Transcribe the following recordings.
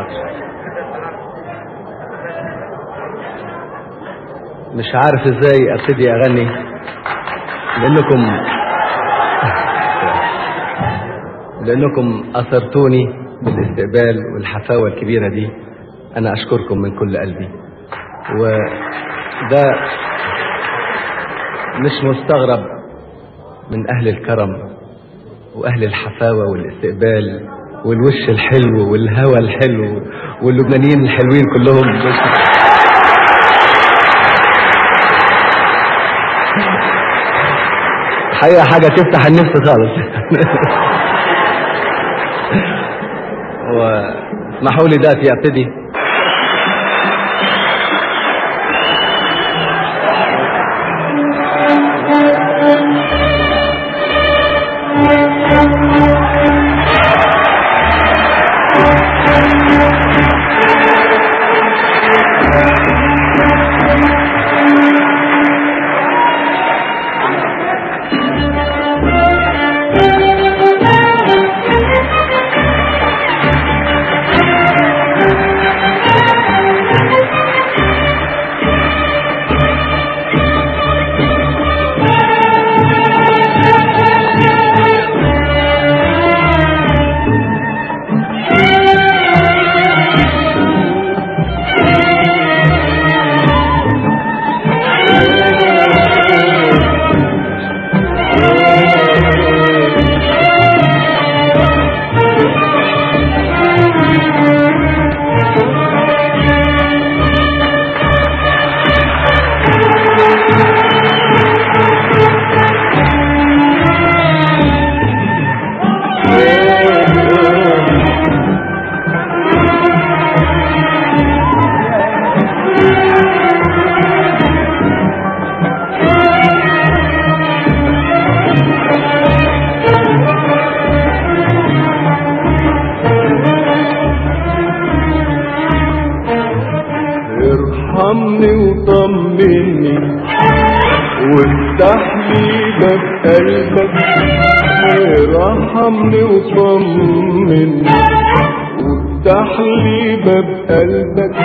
مش عارف ازاي ابتدي اغني لانكم لانكم اثرتوني بالاستقبال والحفاوه الكبيره دي انا اشكركم من كل قلبي وده مش مستغرب من اهل الكرم واهل الحفاوه والاستقبال والوش الحلو والهوى الحلو واللبنانيين الحلوين كلهم حقيقة حاجة تفتح النفس خالص واسمحوا لي دلوقتي ابتدي ارحمني وطمني وافتح لي باب قلبك ارحمني وطمني وافتح لي باب قلبك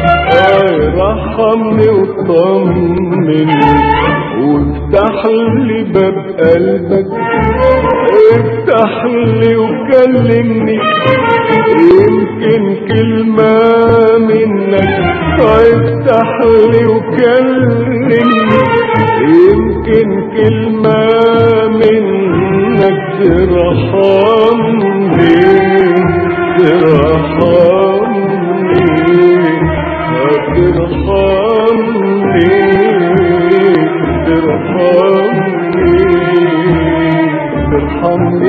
ارحمني وطمني وافتح لي باب قلبك افتح لي وكلمني يمكن كلمة منك افتح لي وكلمني يمكن كلمة منك ترحمني ترحمني ترحمني ترحمني ترحمني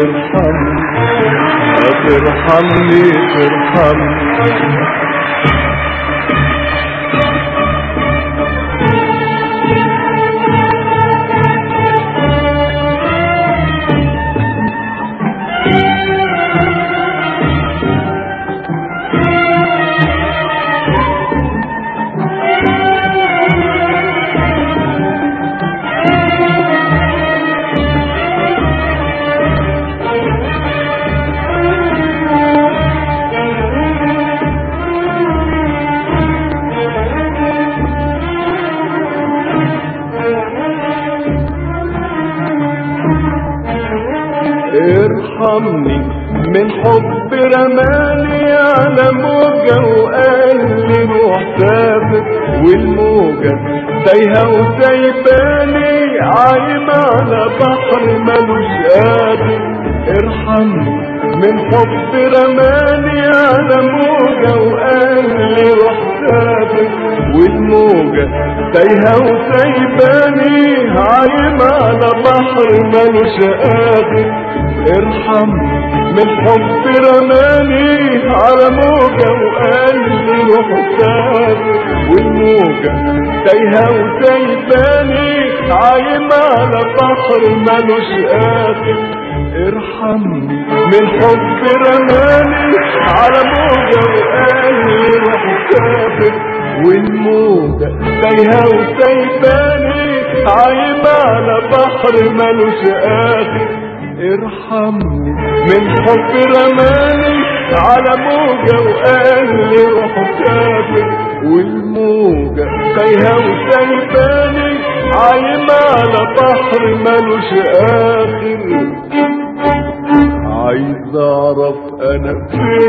ترحمني ترحمني ترحمني ارحمني من حب رماني على موجة وقال لي روح سافر والموجة تايهة وسايباني عايمة على بحر ملوش قادر ارحمني من حب رماني على موجة وقال لي روح سافر والموجة تايهة وسايباني عايمة على بحر ملوش قادر ارحمني من حب رماني على موجة وقال لي روح سافر والموجة تايهة وسايباني عايمة على بحر ملوش آخر ارحمني من حب رماني على موجة وقال لي روح سافر والموجة تايهة وسايباني عايمة على بحر ملوش آخر ارحمني من حب رماني على موجة وقال لي روح سافر والموجة تايهة وسايباني عايمة على بحر ملوش آخر عايز اعرف انا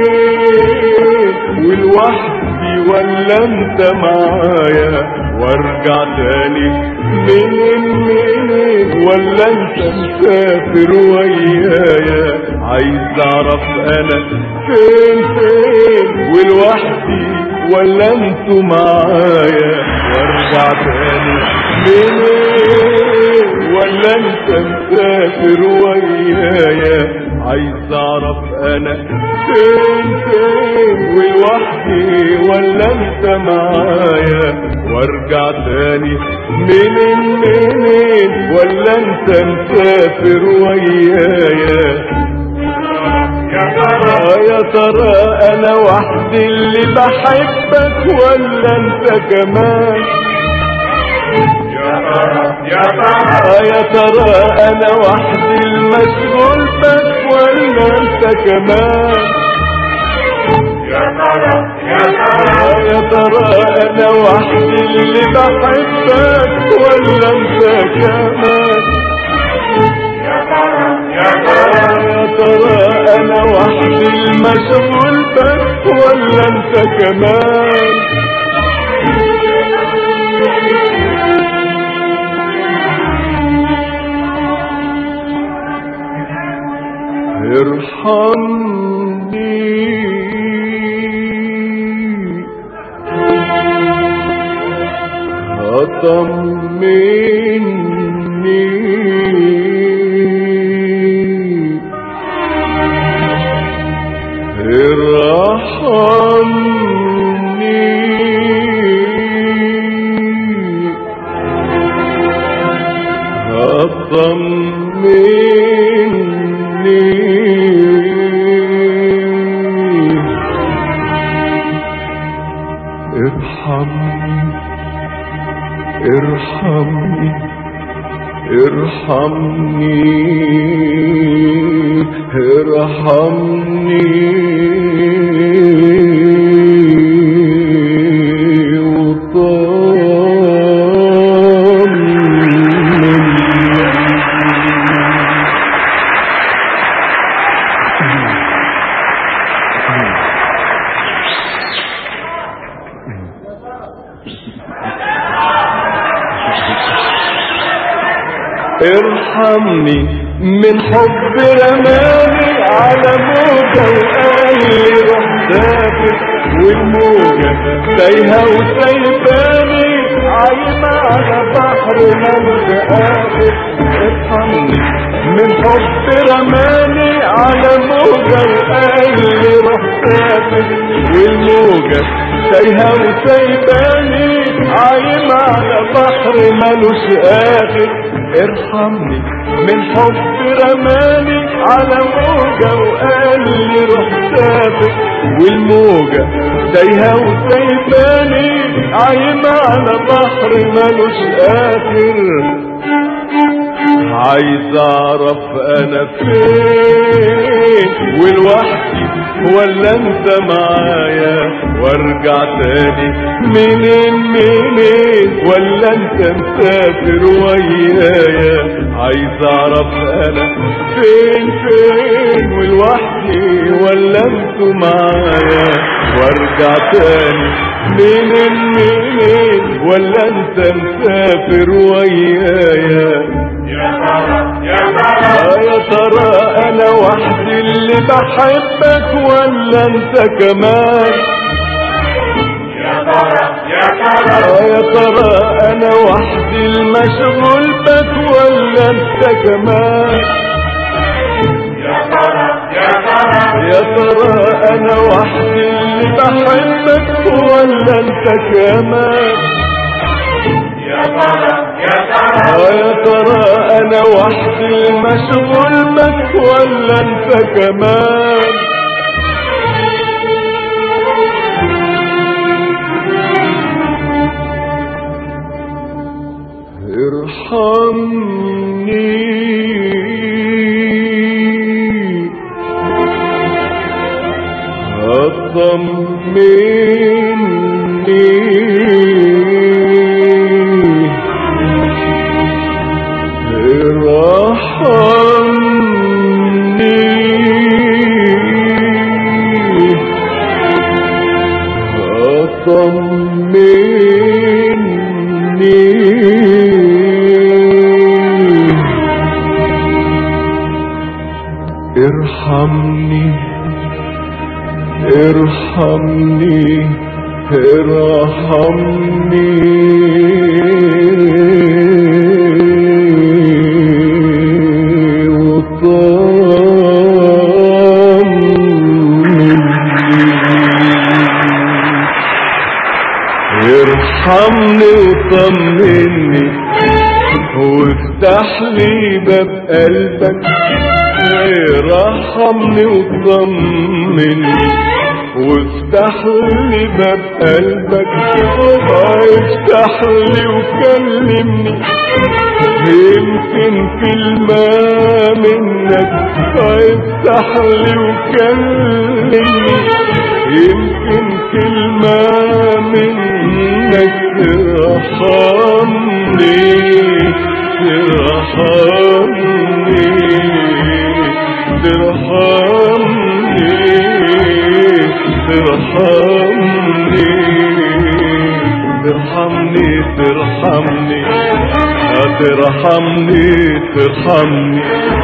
فين ولوحدي ولا انت معايا وارجع تاني منين منين ولا انت مسافر ويايا عايز اعرف انا فين فين ولوحدي ولا انتوا معايا وارجع تاني منين ولا انت مسافر ويايا عايز اعرف انا فين فين ولوحدي ولا انت معايا وارجع تاني منين منين ولا انت مسافر ويايا يا ترى انا وحدي اللي بحبك ولا انت كمان يا ترى يا ترى انا وحدي المشغول بك ولا انت كمان يا ترى يا ترى يا ترى انا وحدي اللي بحبك ولا انت كمان يا ترى يا ترى يا ترى انا وحدي المشغول بك ولا انت كمان ارحمني أطمني ارحمني أطمني ارحمني ارحمني ارحمني ارحمني وطمني ارحمني من حب رماني على موجة وقال لي روح سافر والموجة تايهة وسايباني عايمة على بحر ملك آخر ارحمني من حب رماني على موجة وقال لي روح سافر والموجة تايهة وسايباني عايمة على بحر ملوش آخر ارحمني من حب رماني على موجة وقال لي روح سافر والموجة تايهة وسايباني عايمة على بحر ملوش آخر عايز اعرف انا فين ولوحدي ولا انت معايا وارجع تاني منين منين ولا انت مسافر ويايا عايز اعرف انا فين فين ولوحدي ولا انتوا معايا وارجع تاني منين منين ولا انت مسافر ويايا يا ترى يا ترى آه يا ترى انا وحدي اللي بحبك ولا انت كمان يا ترى يا ترى آه يا ترى انا وحدي المشغول بك ولا انت كمان يا ترى يا ترى يا ترى انا وحدي اللي بحبك ولا انت كمان يا ترى يا ترى آه يا ترى انا وحدي المشغول بك ولا انت كمان ارحمني طمني ارحمني طمني ارحمني ارحمني ارحمني وطمني ارحمني وطمني وافتح لي باب قلبك ارحمني وطمني وافتح لي باب قلبك افتح لي وكلمني يمكن كلمة منك افتح لي وكلمني يمكن كلمة منك ترحمني ترحمني ترحمني ترحمني ترحمني ترحمني ترحمني ترحمني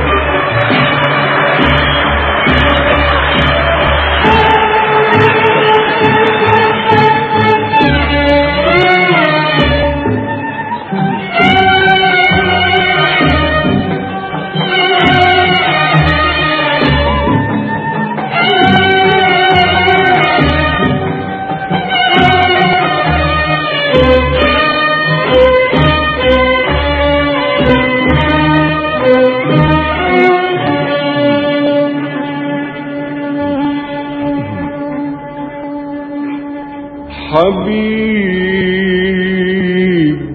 حبيب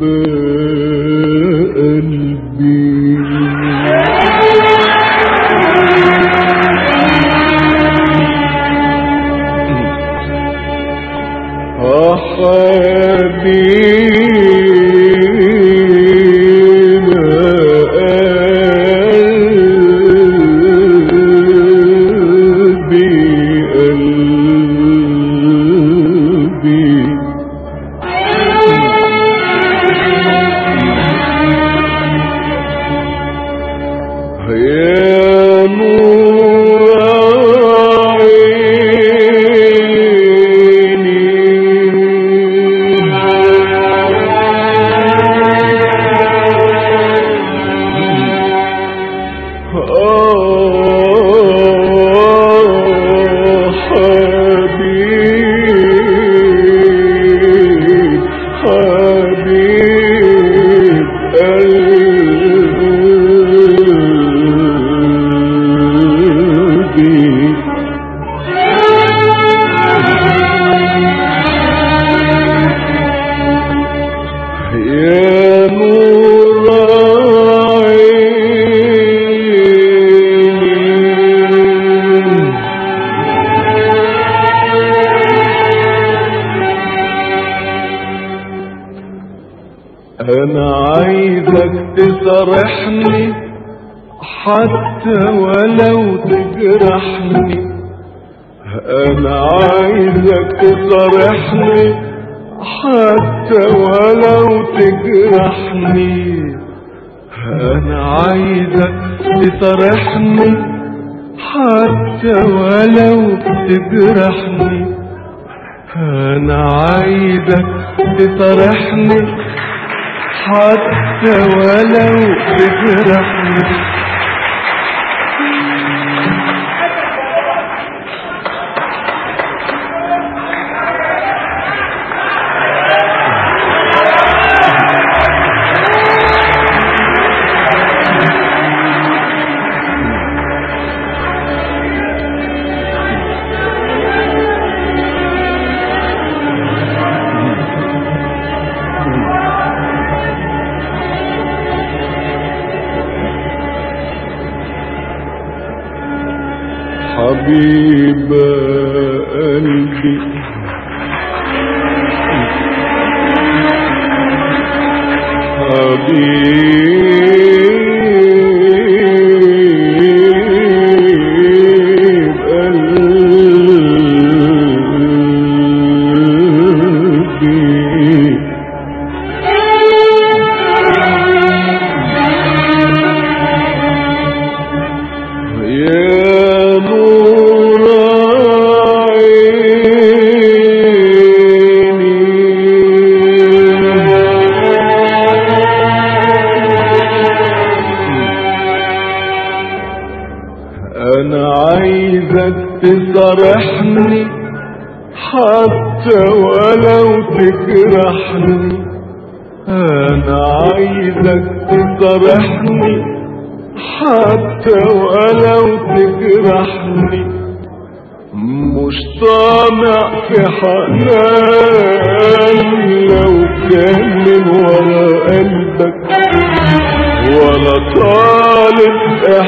قلبي حبيب قلبي قلبي يا نور عيني حبيب حبيب قلبي يا نور عيني انا عايزك تصرحني حتى ولو تجرحني انا عايزك تصرحني حتى ولو تجرحني انا عايزك تصرحني حتى ولو تجرحني انا عايزك تصرحني حتى ولو تجرحني حبيبة قلبي حبيب قلبي يا نور أنا عايزك تصارحني حتى ولو تجرحني أنا عايزك تصارحني حتى ولو تجرحني مش طامع في حنان لو كان من ورا قلبك ولا طالب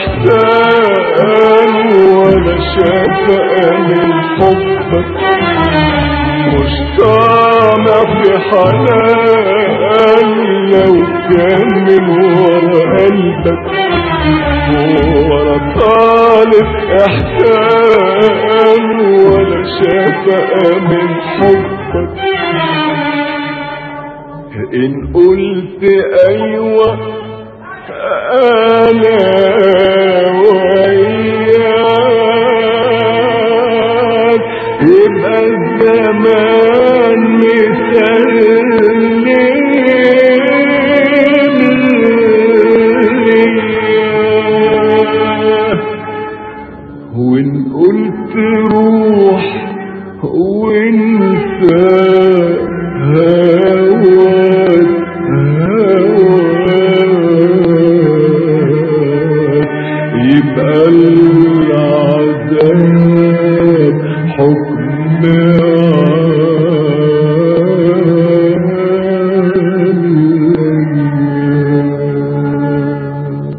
احسان ولا شفقة من حبك مش طامع في حنان لو كان من ورا قلبك ولا طالب احسان ولا شفقة من حبك ان قلت ايوه انا وياك يبقى الزمان مسلم وان قلت روح وانسى هواك هواك يبقى العذاب حكم عليك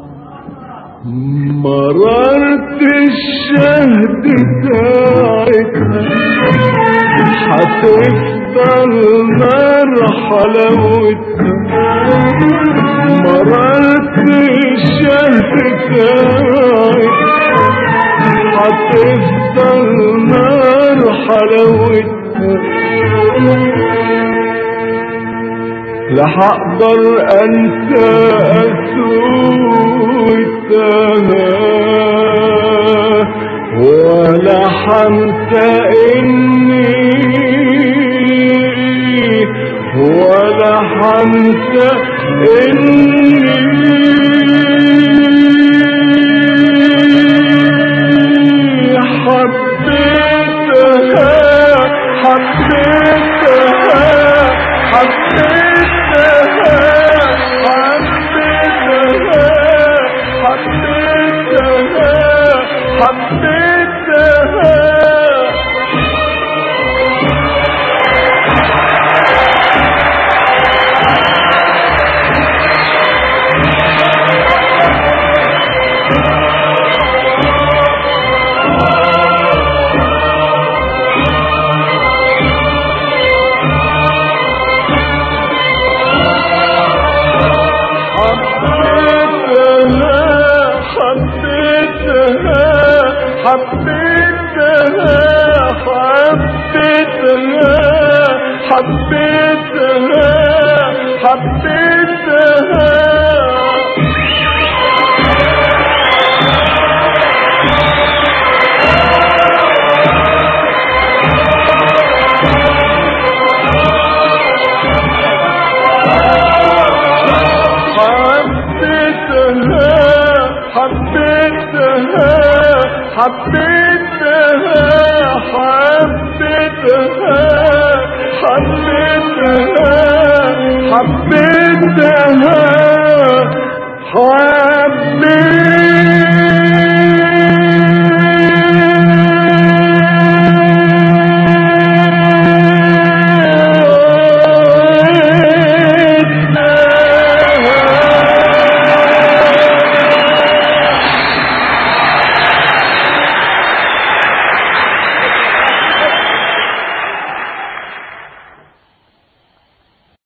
مررت الشهد بتاعتها هتفضل نار حلاوتها مررت الشهد بتاعتها هتفضل نار حلاوتها لا هقدر انسى قسوتها ولا حنسى اني ولا حنسى اني حبيتها حبيتها حبيتها حبيتها حبيتها حبيتها حبيتها حبيتها حبيتها حبيتها حبيتها حبيتها حبيتها حبيتها حبيتها حبيتها حبيتها حبيتها